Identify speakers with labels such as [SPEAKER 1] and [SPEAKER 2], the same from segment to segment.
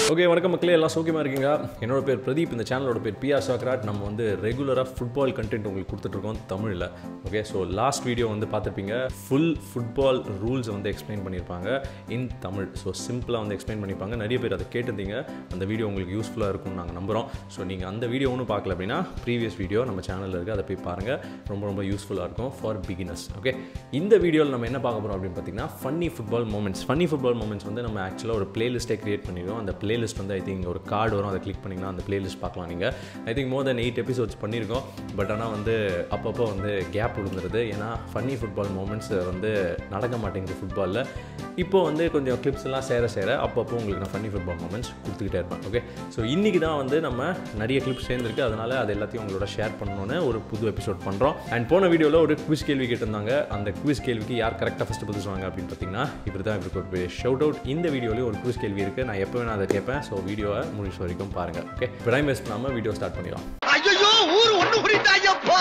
[SPEAKER 1] okay வணக்கம் மக்களே எல்லாம் சௌக்கியமாக இருக்கீங்க என்னோட பேர் பிரதீப் இந்த சேனலோட பேர் பிஆர் சாக்ராட் நம்ம வந்து ரெகுலராக ஃபுட்பால் கண்டென்ட் உங்களுக்கு கொடுத்துட்ருக்கோம் தமிழில் ஓகே ஸோ லாஸ்ட் வீடியோ வந்து பார்த்துருப்பீங்க ஃபுல் ஃபுட்பால் ரூல்ஸ் வந்து எக்ஸ்பிளைன் பண்ணியிருப்பாங்க இன் தமிழ் ஸோ சிம்பிளாக வந்து எக்ஸ்பிளைன் பண்ணியிருப்பாங்க நிறைய பேர் அதை கேட்டிருந்தீங்க அந்த வீடியோ உங்களுக்கு யூஸ்ஃபுல்லாக இருக்கும்னு நாங்கள் நம்புகிறோம் ஸோ நீங்கள் அந்த வீடியோ ஒன்றும் பார்க்கல அப்படின்னா ப்ரீவியஸ் வீடியோ நம்ம சேனலில் இருக்குது அதை போய் பாருங்கள் ரொம்ப ரொம்ப யூஸ்ஃபுல்லாக இருக்கும் ஃபார் பிகினர்ஸ் ஓகே இந்த வீடியோவில் நம்ம என்ன பார்க்க போகிறோம் அப்படின்னு பார்த்தீங்கன்னா funny football moments funny football moments வந்து நம்ம ஆக்சுவலாக ஒரு பிளேலிஸ்ட்டே கிரியேட் பண்ணிடுவோம் அந்த பிளேலிஸ்ட் வந்து ஐ திங்க் ஒரு கார்டு வரும் அதை கிளிக் பண்ணிங்கன்னா அந்த பிளேலிஸ்ட் பார்க்கலாம் நீங்கள் I think more then eight episodes பண்ணியிருக்கோம் பட் ஆனால் வந்து அப்பப்போ வந்து கேப் விழுந்துருது ஏன்னா ஃபன்னி ஃபுட்பால் மூமெண்ட்ஸ் வந்து நடக்க மாட்டேங்குது ஃபுட்பாலில் இப்போ வந்து கொஞ்சம் கிளிப்ஸ் எல்லாம் சேர சேர அப்பப்போ உங்களுக்கு நான் ஃபன்னி ஃபுட்பால் மூமெண்ட்ஸ் கொடுத்துக்கிட்டே இருப்பேன் ஓகே ஸோ இன்றைக்கி தான் வந்து நம்ம நிறைய கிளிப்ஸ் சேர்ந்துருக்கு அதனால் அது எல்லாத்தையும் உங்களோட ஷேர் பண்ணணுன்னு ஒரு புது எபிசோட் பண்ணுறோம் அண்ட் போன வீடியோவில் ஒரு குவிஸ் கேள்வி கேட்டிருந்தாங்க அந்த குவிஸ் கேள்விக்கு யார் கரெக்டாக ஃபஸ்ட்டு பதில் சொன்னாங்க அப்படின்னு பார்த்தீங்கன்னா இவர் தான் இவருக்கு ஒரு ஷவுட் அவுட் இந்த வீடியோலேயும் ஒரு குவிஸ் கேள்வி இருக்குது நான் எப்போ வேணால் அதை கேட்பேன் ஸோ வீடியோவை முடிச்ச வரைக்கும் பாருங்கள் ஓகே இப்போ டைம் வேஸ்ட் பண்ணாமல் வீடியோ ஸ்டார்ட் பண்ணிடலாம்
[SPEAKER 2] ஐயோ ஊர் ஒண்ணு புரியுதாயப்பா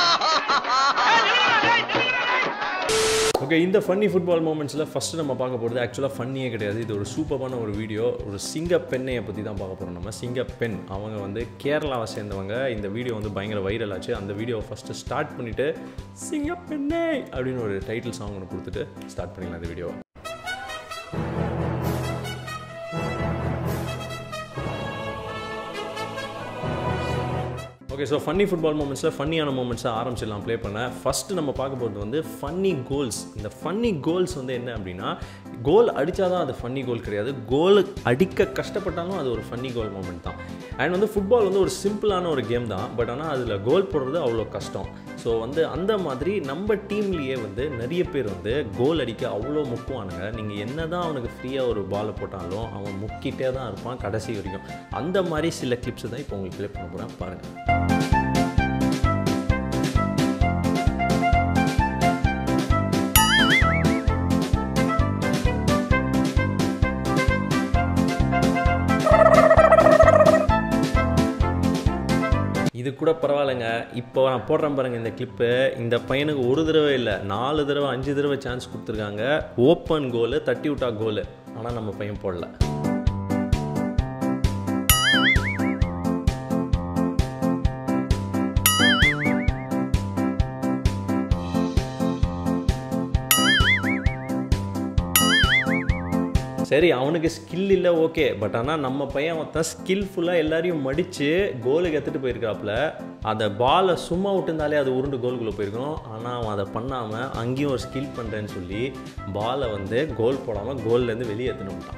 [SPEAKER 1] ஓகே இந்த ஃபன்னி ஃபுட்பால் மூமெண்ட்ஸில் ஃபஸ்ட்டு நம்ம பார்க்க போகிறது ஆக்சுவலாக ஃபன்னியே கிடையாது இது ஒரு சூப்பரான ஒரு வீடியோ ஒரு சிங்க பெண்ணையை பற்றி தான் பார்க்க போகிறோம் நம்ம சிங்க பெண் அவங்க வந்து கேரளாவை சேர்ந்தவங்க இந்த வீடியோ வந்து பயங்கர வைரல் ஆச்சு அந்த வீடியோவை ஃபஸ்ட்டு ஸ்டார்ட் பண்ணிவிட்டு சிங்க பெண்ணே அப்படின்னு ஒரு டைட்டில் சாங் ஒன்று கொடுத்துட்டு ஸ்டார்ட் பண்ணிடலாம் இந்த வீடியோவை ஓகே ஸோ ஃபன்னி ஃபுட்பால் மூமெண்ட்ஸில் ஃபன்னியான மூமெண்ட்ஸை ஆரம்பிச்சிடலாம் ப்ளே பண்ண ஃபஸ்ட்டு நம்ம பார்க்க போகிறது வந்து ஃபன்னி கோல்ஸ் இந்த ஃபன்னி கோல்ஸ் வந்து என்ன அப்படின்னா கோல் அடித்தா தான் அது ஃபன்னி கோல் கிடையாது கோல் அடிக்க கஷ்டப்பட்டாலும் அது ஒரு ஃபன்னி கோல் மூமெண்ட் தான் அண்ட் வந்து ஃபுட்பால் வந்து ஒரு சிம்பிளான ஒரு கேம் தான் பட் ஆனால் அதில் கோல் போடுறது அவ்வளோ கஷ்டம் ஸோ வந்து அந்த மாதிரி நம்ம டீம்லேயே வந்து நிறைய பேர் வந்து கோல் அடிக்க அவ்வளோ முக்குவானுங்க நீங்கள் என்ன தான் அவனுக்கு ஃப்ரீயாக ஒரு பாலை போட்டாலும் அவன் முக்கிட்டே தான் இருப்பான் கடைசி வரைக்கும் அந்த மாதிரி சில கிளிப்ஸ் தான் இப்போ உங்களுக்கு ப்ளே பண்ண போகிறேன் பாருங்கள் இது கூட பரவாயில்லைங்க இப்போ நான் போடுறேன் பாருங்க இந்த கிளிப்பு இந்த பையனுக்கு ஒரு தடவை இல்லை நாலு தடவை அஞ்சு தடவை சான்ஸ் கொடுத்துருக்காங்க ஓப்பன் கோலு தட்டி விட்டா கோலு ஆனால் நம்ம பையன் போடல சரி அவனுக்கு ஸ்கில் இல்லை ஓகே பட் ஆனால் நம்ம பையன் ஒருத்தன் ஸ்கில்ஃபுல்லாக எல்லாரையும் மடித்து கோலுக்கு எடுத்துகிட்டு போயிருக்காப்புல அதை பாலை சும்மா விட்டுருந்தாலே அது உருண்டு கோலுக்குள்ளே போயிருக்கணும் ஆனால் அவன் அதை பண்ணாமல் அங்கேயும் ஒரு ஸ்கில் பண்ணுறேன்னு சொல்லி பாலை வந்து கோல் போடாமல் கோல்லேருந்து வெளியே எடுத்துன்னு விட்டான்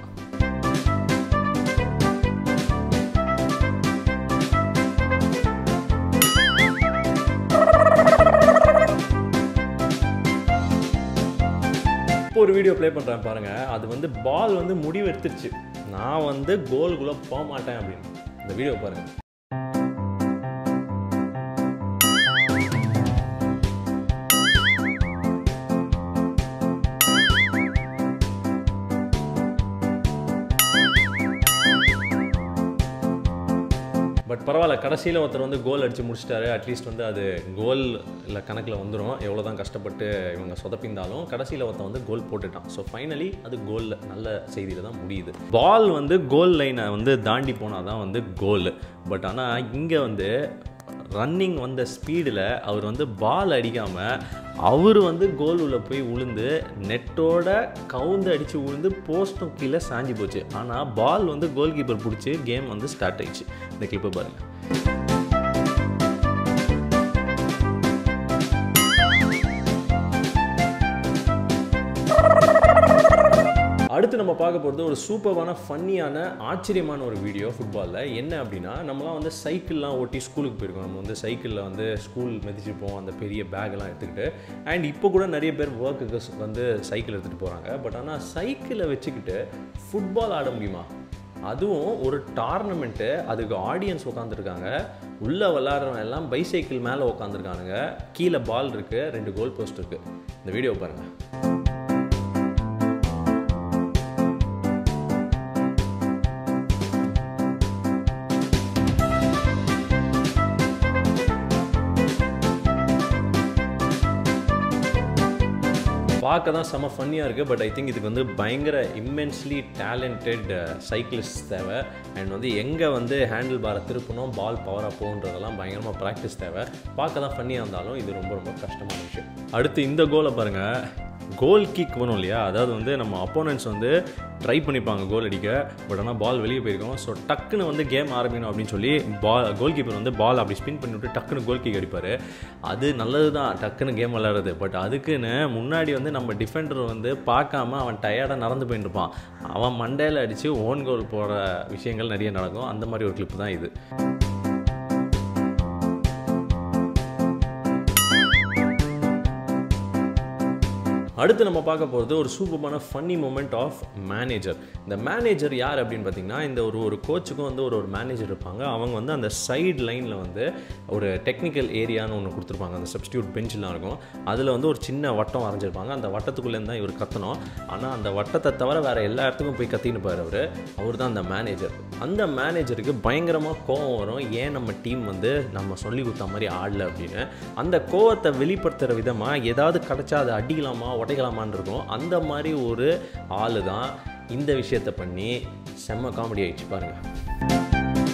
[SPEAKER 1] இப்போ ஒரு வீடியோ ப்ளே பண்ணுறேன் பாருங்கள் அது வந்து பால் வந்து முடிவு எடுத்துருச்சு நான் வந்து கோலுக்குள்ளே போக மாட்டேன் அப்படின்னு இந்த வீடியோ பாருங்கள் பட் பரவாயில்ல கடைசியில் ஒருத்தர் வந்து கோல் அடித்து முடிச்சிட்டாரு அட்லீஸ்ட் வந்து அது கோல் இல்லை கணக்கில் வந்துடும் எவ்வளோ தான் கஷ்டப்பட்டு இவங்க சொதப்பிந்தாலும் கடைசியில் ஒருத்தன் வந்து கோல் போட்டுட்டான் ஸோ ஃபைனலி அது கோலில் நல்ல செய்தியில் தான் முடியுது பால் வந்து கோல் லைனை வந்து தாண்டி போனால் தான் வந்து கோல் பட் ஆனால் இங்கே வந்து ரன்னிங் வந்த ஸ்பீடில் அவர் வந்து பால் அடிக்காமல் அவர் வந்து கோல் உள்ள போய் உளுந்து நெட்டோட கவுந்து அடித்து உளுந்து போஸ்ட்டும் கீழே சாஞ்சி போச்சு ஆனால் பால் வந்து கோல் கீப்பர் பிடிச்சி கேம் வந்து ஸ்டார்ட் ஆயிடுச்சு இந்த கிளிப்பை பாருங்கள் அடுத்து நம்ம பார்க்க போகிறது ஒரு சூப்பரான ஃபன்னியான ஆச்சரியமான ஒரு வீடியோ ஃபுட்பாலில் என்ன அப்படின்னா நம்மலாம் வந்து சைக்கிள்லாம் ஓட்டி ஸ்கூலுக்கு போயிருக்கோம் நம்ம வந்து சைக்கிளில் வந்து ஸ்கூல் மிதிச்சுப்போம் அந்த பெரிய பேக்கெல்லாம் எடுத்துக்கிட்டு அண்ட் இப்போ கூட நிறைய பேர் ஒர்க்குக்கு வந்து சைக்கிள் எடுத்துகிட்டு போகிறாங்க பட் ஆனால் சைக்கிளை வச்சுக்கிட்டு ஃபுட்பால் ஆட முடியுமா அதுவும் ஒரு டார்னமெண்ட்டு அதுக்கு ஆடியன்ஸ் உட்காந்துருக்காங்க உள்ளே விளாட்றவங்க எல்லாம் பைசைக்கிள் மேலே உட்காந்துருக்கானுங்க கீழே பால் இருக்குது ரெண்டு கோல் போஸ்ட் இருக்குது இந்த வீடியோ பாருங்கள் பார்க்க தான் செம ஃபன்னியாக இருக்குது பட் ஐ திங்க் இதுக்கு வந்து பயங்கர இம்மென்ஸ்லி டேலண்டட் சைக்கிளிஸ்ட் தேவை அண்ட் வந்து எங்கே வந்து ஹேண்டில் பாரை திருப்பணும் பால் பவராக போகுன்றதெல்லாம் பயங்கரமாக ப்ராக்டிஸ் தேவை பார்க்க தான் ஃபன்னியாக இருந்தாலும் இது ரொம்ப ரொம்ப கஷ்டமான விஷயம் அடுத்து இந்த கோலை பாருங்கள் கோல் கிக் வரும் இல்லையா அதாவது வந்து நம்ம அப்போனன்ட்ஸ் வந்து ட்ரை பண்ணிப்பாங்க கோல் அடிக்க பட் ஆனால் பால் வெளியே போயிருக்கும் ஸோ டக்குன்னு வந்து கேம் ஆரம்பிக்கணும் அப்படின்னு சொல்லி பால் கோல் கீப்பர் வந்து பால் அப்படி ஸ்பின் பண்ணி விட்டு டக்குன்னு கோல் கிக் அடிப்பார் அது நல்லது தான் டக்குன்னு கேம் விளையாடுறது பட் அதுக்குன்னு முன்னாடி வந்து நம்ம டிஃபெண்டர் வந்து பார்க்காம அவன் டயர்டாக நடந்து போயிட்டு இருப்பான் அவன் மண்டையில் அடித்து ஓன் கோல் போகிற விஷயங்கள் நிறைய நடக்கும் அந்த மாதிரி ஒரு கிளிப் தான் இது அடுத்து நம்ம பார்க்க போகிறது ஒரு சூப்பரான ஃபன்னி மூமெண்ட் ஆஃப் மேனேஜர் இந்த மேனேஜர் யார் அப்படின்னு பார்த்தீங்கன்னா இந்த ஒரு ஒரு கோச்சுக்கும் வந்து ஒரு ஒரு மேனேஜர் இருப்பாங்க அவங்க வந்து அந்த சைடு லைனில் வந்து ஒரு டெக்னிக்கல் ஏரியான்னு ஒன்று கொடுத்துருப்பாங்க அந்த சப்ஸ்டியூட் பெஞ்செலாம் இருக்கும் அதில் வந்து ஒரு சின்ன வட்டம் வரைஞ்சிருப்பாங்க அந்த வட்டத்துக்குள்ளேருந்து தான் இவர் கத்தணும் ஆனால் அந்த வட்டத்தை தவிர வேறு எல்லா இடத்துக்கும் போய் கத்தின்னு பாரு அவர் அவர் தான் அந்த மேனேஜர் அந்த மேனேஜருக்கு பயங்கரமாக கோவம் வரும் ஏன் நம்ம டீம் வந்து நம்ம சொல்லி கொடுத்த மாதிரி ஆடல அப்படின்னு அந்த கோவத்தை வெளிப்படுத்துகிற விதமாக ஏதாவது கிடச்சா அதை அடிக்கலாமா உடைக்கலாமான்னு இருக்கும் அந்த மாதிரி ஒரு ஆள் தான் இந்த விஷயத்தை பண்ணி செம்ம காமெடி ஆயிடுச்சு பாருங்கள்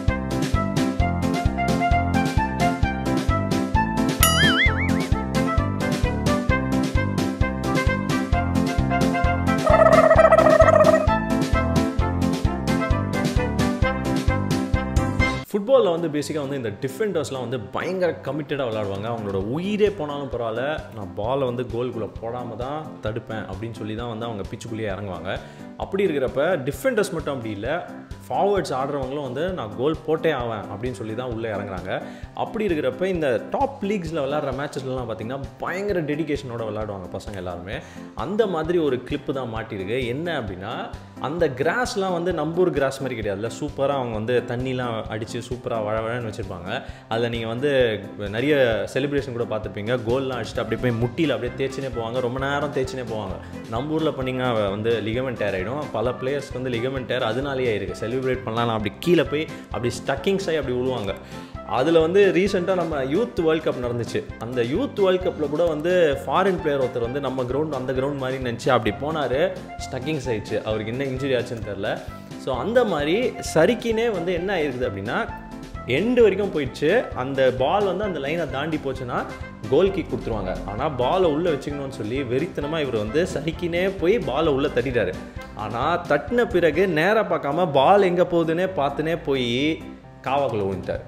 [SPEAKER 1] ஃபுட்பாலில் வந்து பேசிக்காக வந்து இந்த டிஃபெண்டர்ஸ்லாம் வந்து பயங்கர கமிட்டடாக விளாடுவாங்க அவங்களோட உயிரே போனாலும் பரவாயில்ல நான் பாலை வந்து கோல்குள்ளே போடாமல் தான் தடுப்பேன் அப்படின்னு சொல்லி தான் வந்து அவங்க பிச்சுக்குள்ளேயே இறங்குவாங்க அப்படி இருக்கிறப்ப டிஃபெண்டர்ஸ் மட்டும் அப்படி இல்லை ஃபார்வர்ட்ஸ் ஆடுறவங்களும் வந்து நான் கோல் போட்டே ஆவேன் அப்படின்னு சொல்லி தான் உள்ளே இறங்குறாங்க அப்படி இருக்கிறப்ப இந்த டாப் லீக்ஸில் விளாட்ற மேட்சஸ்லாம் பார்த்தீங்கன்னா பயங்கர டெடிகேஷனோட விளாடுவாங்க பசங்க எல்லாருமே அந்த மாதிரி ஒரு கிளிப்பு தான் மாட்டியிருக்கு என்ன அப்படின்னா அந்த கிராஸ்லாம் வந்து நம்பூர் கிராஸ் மாதிரி கிடையாதுல்ல சூப்பராக அவங்க வந்து தண்ணிலாம் அடித்து சூப்பராக வழவழன்னு வச்சுருப்பாங்க அதில் நீங்கள் வந்து நிறைய செலிப்ரேஷன் கூட பார்த்துருப்பீங்க கோல்லாம் அடிச்சுட்டு அப்படியே போய் முட்டியில் அப்படியே தேய்ச்சினே போவாங்க ரொம்ப நேரம் தேய்ச்சினே போவாங்க நம்ம ஊரில் பண்ணிங்கன்னா வந்து லிகமெண்ட் டேர் ஆகிடும் பல பிளேயர்ஸ்க்கு வந்து லிகமெண்ட் டேர் அதனாலேயே இருக்குது செலிப்ரேட் பண்ணலாம் அப்படி கீழே போய் அப்படி ஸ்டக்கிங்ஸ் ஆகி அப்படி விழுவாங்க அதில் வந்து ரீசெண்டாக நம்ம யூத் வேர்ல்ட் கப் நடந்துச்சு அந்த யூத் வேர்ல்ட் கப்பில் கூட வந்து ஃபாரின் பிளேயர் ஒருத்தர் வந்து நம்ம கிரவுண்ட் அந்த கிரவுண்ட் மாதிரி நினச்சி அப்படி போனார் ஸ்டக்கிங்ஸ் ஆயிடுச்சு அவருக்கு என்ன இன்ஜுரி ஆச்சுன்னு தெரில ஸோ அந்த மாதிரி சரிக்கினே வந்து என்ன ஆயிருக்குது அப்படின்னா எண்டு வரைக்கும் போயிடுச்சு அந்த பால் வந்து அந்த லைனை தாண்டி போச்சுன்னா கோல் கிக் கொடுத்துருவாங்க ஆனால் பாலை உள்ளே வச்சுக்கணும்னு சொல்லி வெறித்தனமாக இவர் வந்து சரிக்கினே போய் பாலை உள்ளே தட்டிட்டாரு ஆனால் தட்டின பிறகு நேராக பார்க்காம பால் எங்கே போகுதுன்னே பார்த்துனே போய் காவாக்குள்ளே விழுந்துட்டார்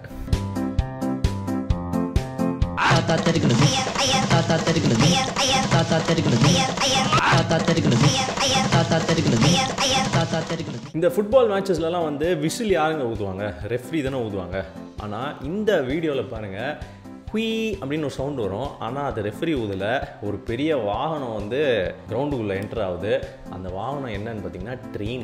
[SPEAKER 3] தாத்தா தெருக்கிறது தாத்தா தெருக்கிறது தாத்தா தெருக்கிறது தாத்தா தெருக்கிறது தாத்தா தெருக்கிறது தாத்தா தெருக்கிறது
[SPEAKER 1] இந்த ஃபுட்பால் மேட்சஸ்லலாம் வந்து விசில் யாருங்க ஊதுவாங்க ரெஃப்ரி தானே ஊதுவாங்க ஆனால் இந்த வீடியோவில் பாருங்கள் குயி அப்படின்னு ஒரு சவுண்ட் வரும் ஆனால் அது ரெஃப்ரி ஊதில் ஒரு பெரிய வாகனம் வந்து கிரவுண்டுக்குள்ளே என்டர் ஆகுது அந்த வாகனம் என்னன்னு பார்த்தீங்கன்னா ட்ரெயின்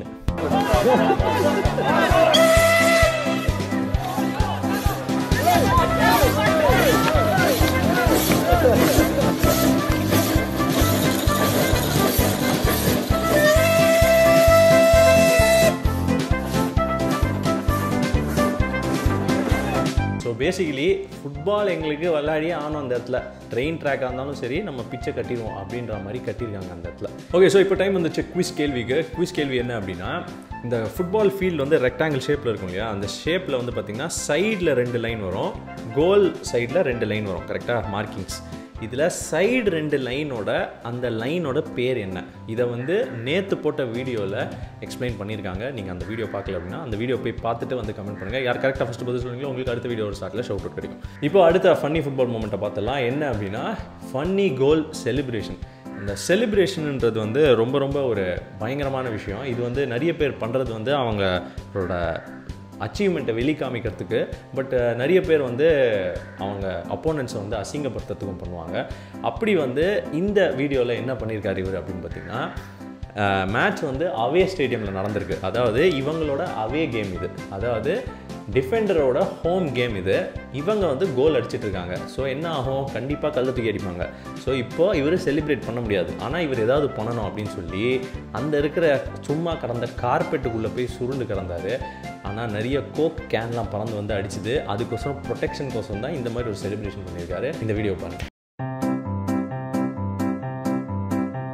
[SPEAKER 1] ஸோ பேசிக்கலி ஃபுட்பால் எங்களுக்கு விளையாடியே ஆனோம் அந்த இடத்துல ட்ரெயின் ட்ராக்காக இருந்தாலும் சரி நம்ம பிச்சை கட்டிடுவோம் அப்படின்ற மாதிரி கட்டியிருக்காங்க அந்த இடத்துல ஓகே ஸோ இப்போ டைம் வந்துச்சு குவிஸ் கேள்விக்கு குவிஸ் கேள்வி என்ன அப்படின்னா இந்த ஃபுட்பால் ஃபீல்டு வந்து ரெக்டாங்கிள் ஷேப்பில் இருக்கும் இல்லையா அந்த ஷேப்பில் வந்து பார்த்திங்கன்னா சைடில் ரெண்டு லைன் வரும் கோல் சைடில் ரெண்டு லைன் வரும் கரெக்டாக மார்க்கிங்ஸ் இதில் சைடு ரெண்டு லைனோட அந்த லைனோட பேர் என்ன இதை வந்து நேற்று போட்ட வீடியோவில் எக்ஸ்பிளைன் பண்ணியிருக்காங்க நீங்கள் அந்த வீடியோ பார்க்கல அப்படின்னா அந்த வீடியோ போய் பார்த்துட்டு வந்து கமெண்ட் பண்ணுங்கள் யார் கரெக்டாக ஃபஸ்ட்டு பதில் சொல்லுங்களோ உங்களுக்கு அடுத்த வீடியோ ஒரு ஸ்டார்ட்டில் ஷவுட் அவுட் கிடைக்கும் இப்போ அடுத்த ஃபன்னி ஃபுட்பால் மூமெண்ட்டை பார்த்தலாம் என்ன அப்படின்னா ஃபன்னி கோல் செலிப்ரேஷன் இந்த செலிப்ரேஷன்ன்றது வந்து ரொம்ப ரொம்ப ஒரு பயங்கரமான விஷயம் இது வந்து நிறைய பேர் பண்ணுறது வந்து அவங்களோட அச்சீவ்மெண்ட்டை வெளிக்காமிக்கிறதுக்கு பட் நிறைய பேர் வந்து அவங்க அப்போனன்ட்ஸை வந்து அசிங்கப்படுத்துறதுக்கும் பண்ணுவாங்க அப்படி வந்து இந்த வீடியோவில் என்ன பண்ணியிருக்காரு இவர் அப்படின்னு பார்த்தீங்கன்னா மேட்ச் வந்து அவே ஸ்டேடியமில் நடந்திருக்கு அதாவது இவங்களோட அவே கேம் இது அதாவது டிஃபெண்டரோட ஹோம் கேம் இது இவங்க வந்து கோல் அடிச்சிட்டு இருக்காங்க ஸோ என்ன ஆகும் கண்டிப்பாக கல்ல தூக்கி அடிப்பாங்க ஸோ இப்போ இவர் செலிப்ரேட் பண்ண முடியாது ஆனால் இவர் ஏதாவது பண்ணணும் அப்படின்னு சொல்லி அந்த இருக்கிற சும்மா கடந்த கார்பெட்டுக்குள்ளே போய் சுருண்டு கிடந்தாரு ஆனால் நிறைய கோக் கேன்லாம் பறந்து வந்து அடிச்சுது அதுக்கோசரம் ப்ரொடெக்ஷன் கோசம் தான் இந்த மாதிரி ஒரு செலிப்ரேஷன் பண்ணியிருக்காரு இந்த வீடியோ பாருங்க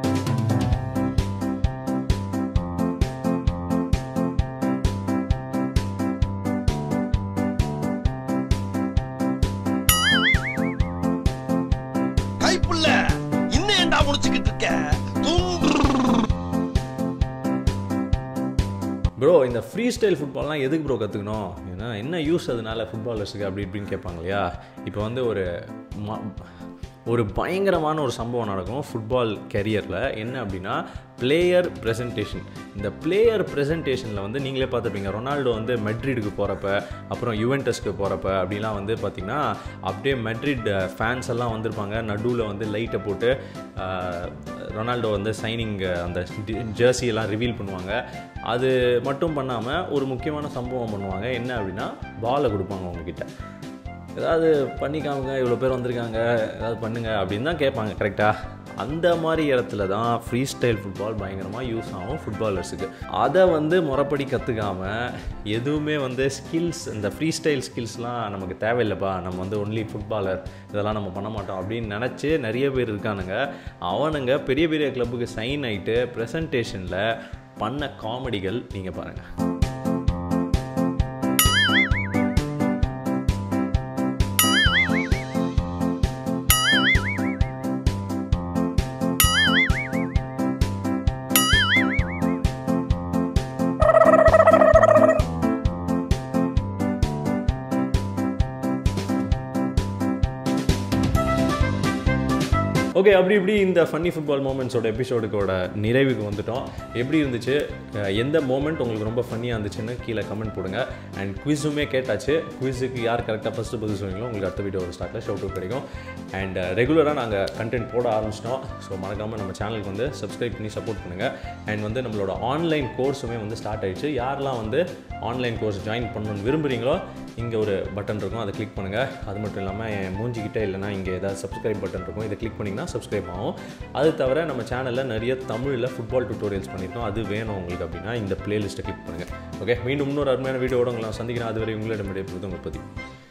[SPEAKER 1] இந்த ஃப்ரீ ஸ்டைல் ஃபுட்பால்லாம் எதுக்கு ப்ரோ கற்றுக்கணும் ஏன்னா என்ன யூஸ் அதனால ஃபுட்பாலர்ஸுக்கு அப்படி இப்படின்னு கேட்பாங்க இல்லையா இப்போ வந்து ஒரு ம- ஒரு பயங்கரமான ஒரு சம்பவம் நடக்கும் ஃபுட்பால் கெரியரில் என்ன அப்படின்னா பிளேயர் ப்ரெசன்டேஷன் இந்த பிளேயர் ப்ரெசன்டேஷனில் வந்து நீங்களே பார்த்துருப்பீங்க ரொனால்டோ வந்து மெட்ரிடுக்கு போகிறப்ப அப்புறம் யுவென்டஸ்க்கு போகிறப்ப அப்படிலாம் வந்து பார்த்திங்கன்னா அப்படியே மெட்ரிட் ஃபேன்ஸ் எல்லாம் வந்திருப்பாங்க நடுவில் வந்து லைட்டை போட்டு ஆஹ், ரொனால்டோ வந்து சைனிங் அந்த ஜெர்சி எல்லாம் ரிவீல் பண்ணுவாங்க அது மட்டும் பண்ணாமல் ஒரு முக்கியமான சம்பவம் பண்ணுவாங்க என்ன அப்படின்னா பாலை கொடுப்பாங்க உங்ககிட்ட ஏதாவது பண்ணிக்காமங்க இவ்வளோ பேர் வந்திருக்காங்க ஏதாவது பண்ணுங்க அப்படின்னு தான் கேட்பாங்க கரெக்டாக அந்த மாதிரி இடத்துல தான் ஃப்ரீ ஸ்டைல் ஃபுட்பால் பயங்கரமாக யூஸ் ஆகும் ஃபுட்பாலர்ஸுக்கு அதை வந்து முறைப்படி கற்றுக்காம எதுவுமே வந்து ஸ்கில்ஸ் இந்த ஃப்ரீ ஸ்டைல் ஸ்கில்ஸ்லாம் நமக்கு தேவையில்லைப்பா நம்ம வந்து ஒன்லி ஃபுட்பாலர் இதெல்லாம் நம்ம பண்ண மாட்டோம் அப்படின்னு நினச்சி நிறைய பேர் இருக்கானுங்க அவனுங்க பெரிய பெரிய கிளப்புக்கு சைன் ஆகிட்டு ப்ரெசன்டேஷனில் பண்ண காமெடிகள் நீங்கள் பாருங்கள் ஓகே அப்படி இப்படி இந்த ஃபன்னி ஃபுட்பால் மூமெண்ட்ஸோட எபிசோடுக்கோட நிறைவுக்கு வந்துட்டோம் எப்படி இருந்துச்சு அஹ் எந்த மூமெண்ட் உங்களுக்கு ரொம்ப ஃபன்னியாக இருந்துச்சுன்னு கீழே கமெண்ட் போடுங்க அண்ட் குவிஸுமே கேட்டாச்சு குவிஸுக்கு யார் கரெக்டாக ஃபஸ்ட்டு பதில் சொன்னீங்களோ உங்களுக்கு அடுத்த வீடியோ ஒரு ஸ்டார்ட்டில் ஷவுட் அவுட் கிடைக்கும் அண்ட் ரெகுலராக நாங்கள் கண்டென்ட் போட ஆரம்பிச்சிட்டோம் ஸோ மறக்காமல் நம்ம சேனலுக்கு வந்து சப்ஸ்கிரைப் பண்ணி சப்போர்ட் பண்ணுங்கள் அண்ட் வந்து நம்மளோட ஆன்லைன் கோர்ஸுமே வந்து ஸ்டார்ட் ஆயிடுச்சு யாரெல்லாம் வந்து ஆன்லைன் கோர்ஸ் ஜாயின் பண்ணணும்னு விரும்புகிறீங்களோ இங்கே ஒரு பட்டன் இருக்கும் அதை கிளிக் பண்ணுங்கள் அது மட்டும் இல்லாமல் என் மூஞ்சிக்கிட்டே இல்லைனா இங்கே ஏதாவது சப்ஸ்கிரைப் பட்டன் இருக்கும் இதை கிளிக் பண்ணிங்கன்னா சப்ஸ்கிரைப் ஆகும் அது தவிர நம்ம சேனலில் நிறைய தமிழில் ஃபுட்பால் டுட்டோரியல்ஸ் பண்ணியிருக்கோம் அது வேணும் உங்களுக்கு அப்படின்னா இந்த பிளேலிஸ்ட்டை கிளிக் பண்ணுங்கள் ஓகே மீண்டும் இன்னொரு அருமையான வீடியோட உங்களை நான் சந்திக்கிறேன் அதுவரை உங்களிடம் விடைபெறுவது உங்கள் பற்றி